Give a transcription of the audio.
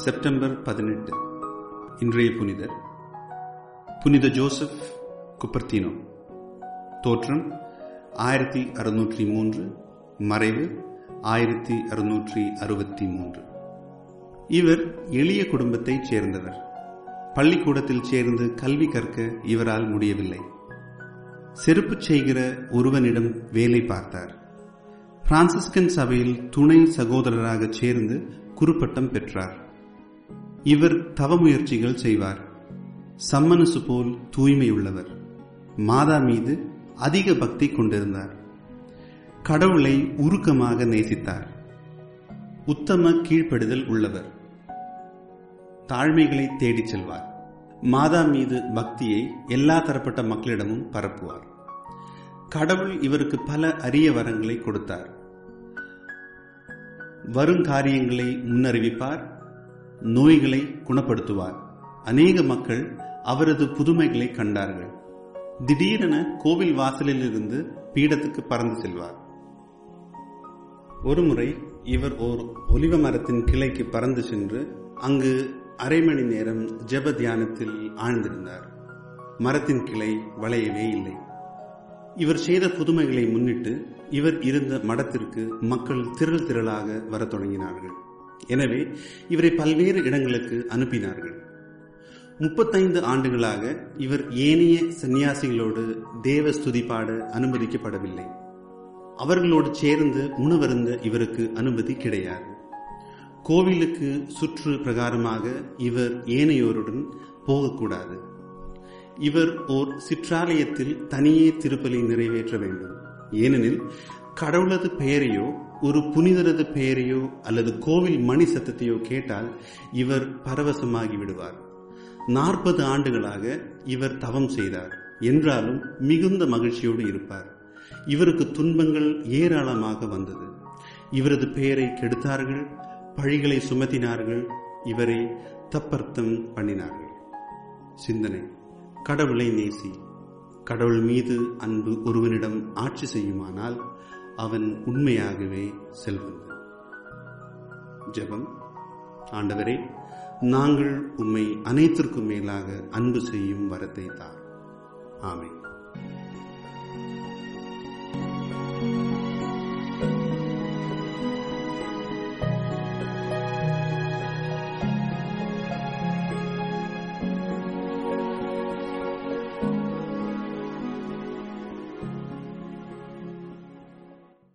September பதினெட்டு இன்றைய புனிதர் புனித ஜோசப் குப்பர்த்தினோ தோற்றம் ஆயிரத்தி அறுநூற்றி மூன்று மறைவு ஆயிரத்தி அறுநூற்றி அறுபத்தி மூன்று இவர் எளிய குடும்பத்தைச் சேர்ந்தவர் பள்ளிக்கூடத்தில் சேர்ந்து கல்வி கற்க இவரால் முடியவில்லை செருப்பு செய்கிற ஒருவனிடம் வேலை பார்த்தார் பிரான்சிஸ்கன் சபையில் துணை சகோதரராக சேர்ந்து குறுப்பட்டம் பெற்றார் இவர் தவ முயற்சிகள் செய்வார் சம்மனசு போல் தூய்மையுள்ளவர் மாதா மீது அதிக பக்தி கொண்டிருந்தார் கடவுளை உருக்கமாக நேசித்தார் உத்தம கீழ்ப்படுதல் உள்ளவர் தாழ்மைகளை தேடிச் செல்வார் மாதா மீது பக்தியை எல்லா தரப்பட்ட மக்களிடமும் பரப்புவார் கடவுள் இவருக்கு பல அரிய வரங்களை கொடுத்தார் வருங்காரியங்களை முன்னறிவிப்பார் நோய்களை குணப்படுத்துவார் அநேக மக்கள் அவரது புதுமைகளை கண்டார்கள் திடீரென கோவில் வாசலில் இருந்து பீடத்துக்கு பறந்து செல்வார் ஒருமுறை இவர் ஓர் ஒலிவ மரத்தின் கிளைக்கு பறந்து சென்று அங்கு அரை மணி நேரம் ஜெப தியானத்தில் ஆழ்ந்திருந்தார் மரத்தின் கிளை வளையவே இல்லை இவர் செய்த புதுமைகளை முன்னிட்டு இவர் இருந்த மடத்திற்கு மக்கள் திரள் திரளாக வரத் தொடங்கினார்கள் எனவே இவரை பல்வேறு இடங்களுக்கு அனுப்பினார்கள் முப்பத்தைந்து ஆண்டுகளாக இவர் ஏனைய சந்நியாசிகளோடு தேவ ஸ்துதி பாட அனுமதிக்கப்படவில்லை அவர்களோடு சேர்ந்து உணவருந்த இவருக்கு அனுமதி கிடையாது கோவிலுக்கு சுற்று பிரகாரமாக இவர் ஏனையோருடன் போகக்கூடாது இவர் ஓர் சிற்றாலயத்தில் தனியே திருப்பலி நிறைவேற்ற வேண்டும் ஏனெனில் கடவுளது பெயரையோ ஒரு புனிதரது பெயரையோ அல்லது கோவில் மணி சத்தத்தையோ கேட்டால் இவர் பரவசமாகி விடுவார் நாற்பது ஆண்டுகளாக இவர் தவம் செய்தார் என்றாலும் மிகுந்த மகிழ்ச்சியோடு இருப்பார் இவருக்கு துன்பங்கள் ஏராளமாக வந்தது இவரது பெயரை கெடுத்தார்கள் பழிகளை சுமத்தினார்கள் இவரை தப்பர்த்தம் பண்ணினார்கள் சிந்தனை கடவுளை நேசி கடவுள் மீது அன்பு ஒருவனிடம் ஆட்சி செய்யுமானால் அவன் உண்மையாகவே செல்வன் ஜெபம் ஆண்டவரே நாங்கள் உம்மை அனைத்திற்கும் மேலாக அன்பு செய்யும் வரத்தை தார் ஆமை